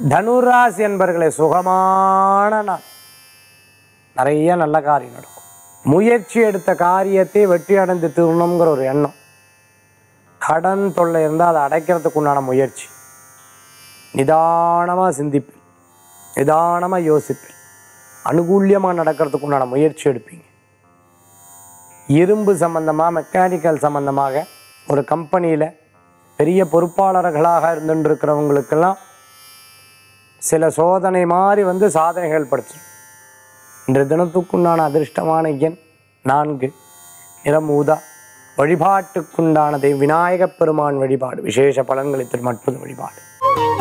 தனுராசி என்பர்களை சுகமான நாள் நிறைய நல்ல காரியம் நடக்கும் முயற்சி எடுத்த காரியத்தை வெற்றி அடைந்து தீரணுங்கிற ஒரு எண்ணம் கடன் தொல்லை இருந்தால் அதை அடைக்கிறதுக்கு உண்டான முயற்சி நிதானமாக சிந்திப்பேன் நிதானமாக யோசிப்பேன் அனுகூல்யமாக நடக்கிறதுக்கு உண்டான முயற்சி எடுப்பீங்க இரும்பு சம்பந்தமாக மெக்கானிக்கல் சம்பந்தமாக ஒரு கம்பெனியில் பெரிய பொறுப்பாளர்களாக இருந்துட்டு இருக்கிறவங்களுக்கெல்லாம் சில சோதனை மாதிரி வந்து சாதனைகள் படுத்தும் இன்றைய தினத்துக்குண்டான அதிர்ஷ்டமான எண் நான்கு நிறம் ஊதா வழிபாட்டுக்குண்டானதை விநாயகப் பெருமான் வழிபாடு விசேஷ பலன்களை தரும் அற்புத வழிபாடு